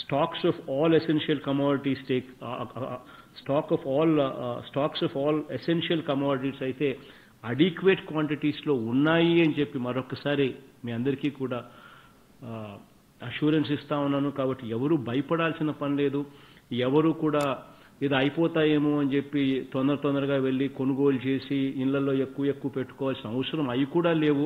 stocks of all essential commodities take uh, uh, uh, stock of all uh, uh, stocks of all essential commodities అయితే adequate క్వాంటిటీస్లో ఉన్నాయి అని చెప్పి మరొకసారి మీ అందరికీ కూడా అష్యూరెన్స్ ఇస్తా ఉన్నాను కాబట్టి ఎవరు భయపడాల్సిన పని లేదు ఎవరు కూడా ఇది అయిపోతాయేమో అని చెప్పి తొందర తొందరగా వెళ్ళి కొనుగోలు చేసి ఇళ్లలో ఎక్కువ ఎక్కువ పెట్టుకోవాల్సిన అవసరం అవి కూడా లేవు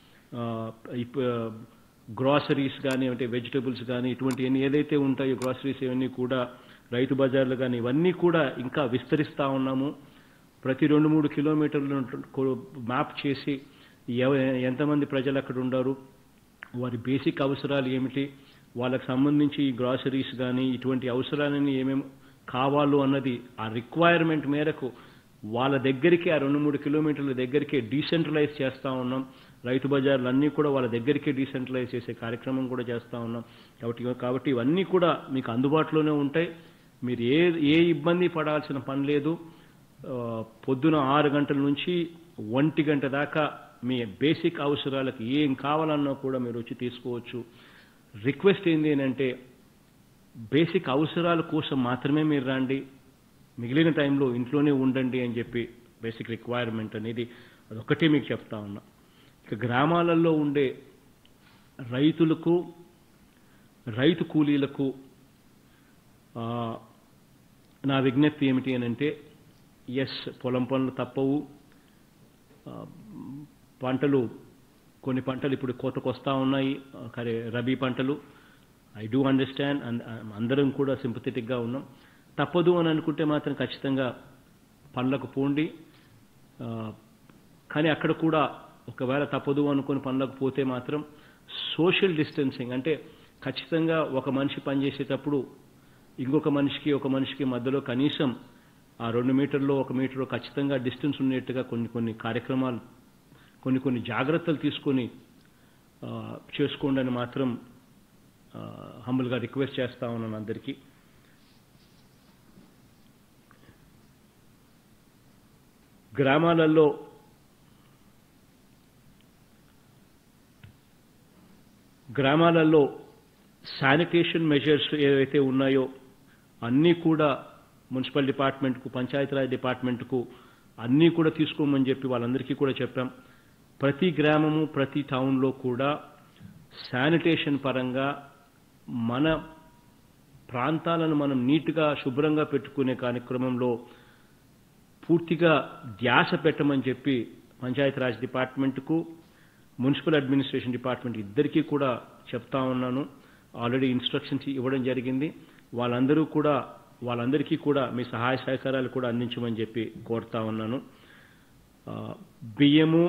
గ్రాసరీస్ కానీ అంటే వెజిటబుల్స్ కానీ ఇటువంటి ఏదైతే ఉంటాయో గ్రాసరీస్ ఇవన్నీ కూడా రైతు బజార్లు కానీ ఇవన్నీ కూడా ఇంకా విస్తరిస్తా ఉన్నాము ప్రతి రెండు మూడు కిలోమీటర్లు మ్యాప్ చేసి ఎవ- ఎంతమంది ప్రజలు అక్కడ ఉండారు వారి బేసిక్ అవసరాలు ఏమిటి వాళ్ళకి సంబంధించి ఈ గ్రాసరీస్ కానీ ఇటువంటి అవసరాలని ఏమేమి కావాలో అన్నది ఆ రిక్వైర్మెంట్ మేరకు వాళ్ళ దగ్గరికి ఆ రెండు మూడు కిలోమీటర్ల దగ్గరికే డీసెంట్రలైజ్ చేస్తా ఉన్నాం రైతు బజార్లు అన్నీ కూడా వాళ్ళ దగ్గరికే డీసెంట్రలైజ్ చేసే కార్యక్రమం కూడా చేస్తా ఉన్నాం కాబట్టి కాబట్టి ఇవన్నీ కూడా మీకు అందుబాటులోనే ఉంటాయి మీరు ఏ ఏ ఇబ్బంది పడాల్సిన పని లేదు ఆ, పొద్దున ఆరు గంటల నుంచి ఒంటి గంట దాకా మీ బేసిక్ అవసరాలకు ఏం కావాలన్నా కూడా మీరు వచ్చి తీసుకోవచ్చు రిక్వెస్ట్ ఏంటి అని అంటే బేసిక్ అవసరాల కోసం మాత్రమే మీరు రండి మిగిలిన టైంలో ఇంట్లోనే ఉండండి అని చెప్పి బేసిక్ రిక్వైర్మెంట్ అనేది అదొక్కటే మీకు చెప్తా ఉన్నా ఇక గ్రామాలలో ఉండే రైతులకు రైతు కూలీలకు ఆ, నా విజ్ఞప్తి ఏమిటి అని అంటే ఎస్ పొలం పనులు తప్పవు ఆ, పంటలు కొన్ని పంటలు ఇప్పుడు కోతకు వస్తూ ఉన్నాయి ఆ, కరే రబీ పంటలు ఐ డూ అండర్స్టాండ్ అందరం కూడా సింపథెటిక్గా ఉన్నాం తప్పదు అని అనుకుంటే మాత్రం ఖచ్చితంగా పనులకు పోండి ఆ, కానీ అక్కడ కూడా ఒకవేళ తప్పదు అనుకుని పనులకు పోతే మాత్రం సోషల్ డిస్టెన్సింగ్ అంటే ఖచ్చితంగా ఒక మనిషి పనిచేసేటప్పుడు ఇంకొక మనిషికి ఒక మనిషికి మధ్యలో కనీసం ఆ రెండు మీటర్లో ఒక మీటర్ ఖచ్చితంగా డిస్టెన్స్ ఉండేట్టుగా కొన్ని కొన్ని కార్యక్రమాలు కొన్ని కొన్ని జాగ్రత్తలు తీసుకొని ఆ, చేసుకోండి అని మాత్రం హంబుల్గా రిక్వెస్ట్ చేస్తా ఉన్నాను అందరికీ గ్రామాలలో గ్రామాలలో శానిటేషన్ మెజర్స్ ఏవైతే ఉన్నాయో అన్నీ కూడా మున్సిపల్ డిపార్ట్మెంట్కు పంచాయతీరాజ్ డిపార్ట్మెంట్కు అన్నీ కూడా తీసుకోమని చెప్పి వాళ్ళందరికీ కూడా చెప్పాం ప్రతి గ్రామము ప్రతి టౌన్లో కూడా శానిటేషన్ పరంగా మన ప్రాంతాలను మనం నీట్గా శుభ్రంగా పెట్టుకునే కార్యక్రమంలో పూర్తిగా ధ్యాస పెట్టమని చెప్పి పంచాయతీరాజ్ డిపార్ట్మెంట్కు మున్సిపల్ అడ్మినిస్ట్రేషన్ డిపార్ట్మెంట్ ఇద్దరికీ కూడా చెప్తా ఉన్నాను ఆల్రెడీ ఇన్స్ట్రక్షన్స్ ఇవ్వడం జరిగింది వాళ్ళందరూ కూడా వాళ్ళందరికీ కూడా మీ సహాయ సహకారాలు కూడా అందించమని చెప్పి కోరుతా ఉన్నాను ఆ, బియ్యము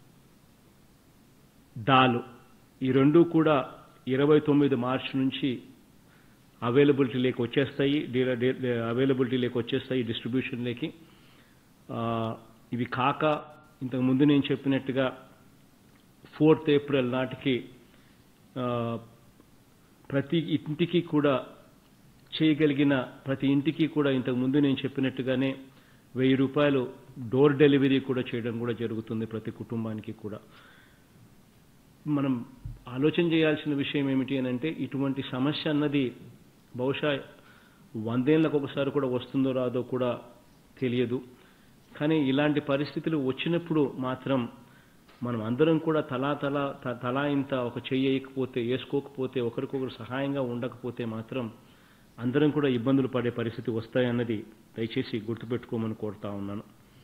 దాలు ఈ రెండు కూడా ఇరవై తొమ్మిది మార్చి నుంచి అవైలబిలిటీలోకి వచ్చేస్తాయి డీలర్ అవైలబిలిటీలోకి వచ్చేస్తాయి డిస్ట్రిబ్యూషన్లోకి ఆ, ఇవి కాక ఇంతకు ముందు నేను చెప్పినట్టుగా ఫోర్త్ ఏప్రిల్ నాటికి ఆ, ప్రతి ఇంటికి కూడా చేయగలిగిన ప్రతి ఇంటికి కూడా ఇంతకు ముందు నేను చెప్పినట్టుగానే వెయ్యి రూపాయలు డోర్ డెలివరీ కూడా చేయడం కూడా జరుగుతుంది ప్రతి కుటుంబానికి కూడా మనం ఆలోచన చేయాల్సిన విషయం ఏమిటి అని అంటే ఇటువంటి సమస్య అన్నది బహుశా వందేళ్లకు ఒకసారి కూడా వస్తుందో రాదో కూడా తెలియదు కానీ ఇలాంటి పరిస్థితులు వచ్చినప్పుడు మాత్రం మనం అందరం కూడా తలా తలా త- తలా ఇంత ఒక చెయ్యి వేయకపోతే వేసుకోకపోతే ఒకరికొకరు సహాయంగా ఉండకపోతే మాత్రం అందరం కూడా ఇబ్బందులు పడే పరిస్థితి వస్తాయన్నది దయచేసి గుర్తుపెట్టుకోమని కోరుతా ఉన్నాను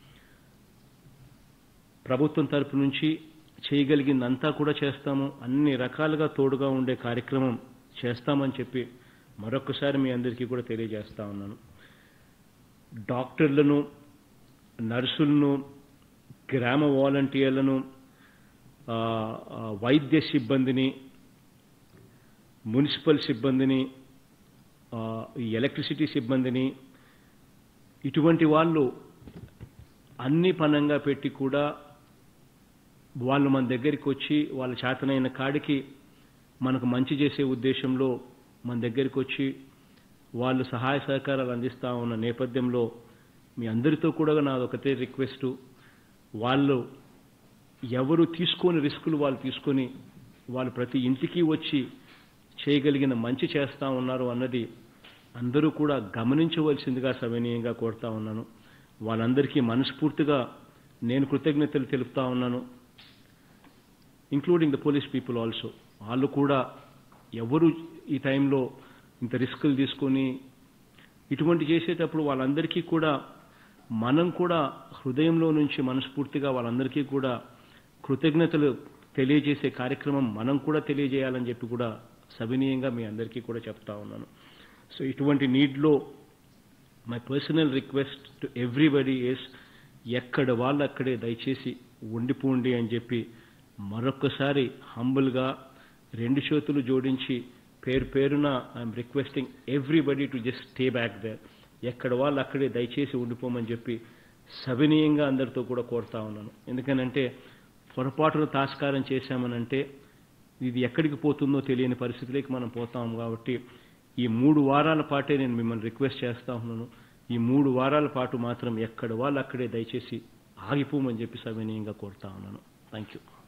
ప్రభుత్వం తరపు నుంచి చేయగలిగిందంతా కూడా చేస్తాము అన్ని రకాలుగా తోడుగా ఉండే కార్యక్రమం చేస్తామని చెప్పి మరొకసారి మీ అందరికీ కూడా తెలియజేస్తా ఉన్నాను డాక్టర్లను నర్సులను గ్రామ వాలంటీర్లను ఆ, ఆ, వైద్య సిబ్బందిని మున్సిపల్ సిబ్బందిని ఆ, ఈ ఎలక్ట్రిసిటీ సిబ్బందిని ఇటువంటి వాళ్ళు అన్ని పనంగా పెట్టి కూడా వాళ్ళు మన దగ్గరికి వచ్చి వాళ్ళ చేతనైన కాడికి మనకు మంచి చేసే ఉద్దేశంలో మన దగ్గరికి వచ్చి వాళ్ళు సహాయ సహకారాలు అందిస్తా ఉన్న నేపథ్యంలో మీ అందరితో కూడా నాది ఒకటే రిక్వెస్ట్ వాళ్ళు ఎవరు తీసుకొని రిస్కులు వాళ్ళు తీసుకొని వాళ్ళు ప్రతి ఇంటికి వచ్చి చేయగలిగిన మంచి చేస్తా ఉన్నారు అన్నది అందరూ కూడా గమనించవలసిందిగా సవినీయంగా కోరుతా ఉన్నాను వాళ్ళందరికీ మనస్ఫూర్తిగా నేను కృతజ్ఞతలు తెలుపుతా ఉన్నాను including the police people also వాళ్ళు కూడా ఎవరు ఈ టైంలో ఇంత రిస్కులు తీసుకొని ఇటువంటి చేసేటప్పుడు వాళ్ళందరికీ కూడా మనం కూడా హృదయంలో నుంచి మనస్ఫూర్తిగా వాళ్ళందరికీ కూడా కృతజ్ఞతలు తెలియజేసే కార్యక్రమం మనం కూడా తెలియజేయాలని చెప్పి కూడా సవినీయంగా మీ అందరికీ కూడా చెప్తా ఉన్నాను సో ఇటువంటి నీడ్లో my personal request to everybody is ఎక్కడ వాళ్ళు అక్కడే దయచేసి ఉండిపోండి అని చెప్పి మరొకసారి హంబుల్గా రెండు చేతులు జోడించి పేరు పేరున I'm requesting everybody to just stay back there ఎక్కడ వాళ్ళు అక్కడే దయచేసి ఉండిపోమని చెప్పి సవినీయంగా అందరితో కూడా కోరుతా ఉన్నాను ఎందుకనంటే పొరపాటును తాస్కారం చేశామనంటే ఇది ఎక్కడికి పోతుందో తెలియని పరిస్థితిలోకి మనం పోతాం కాబట్టి ఈ మూడు వారాల పాటే నేను మిమ్మల్ని రిక్వెస్ట్ చేస్తా ఉన్నాను ఈ మూడు వారాల పాటు మాత్రం ఎక్కడ వాళ్ళు అక్కడే దయచేసి ఆగిపోమని చెప్పి సవినీయంగా కోరుతా ఉన్నాను థ్యాంక్ యూ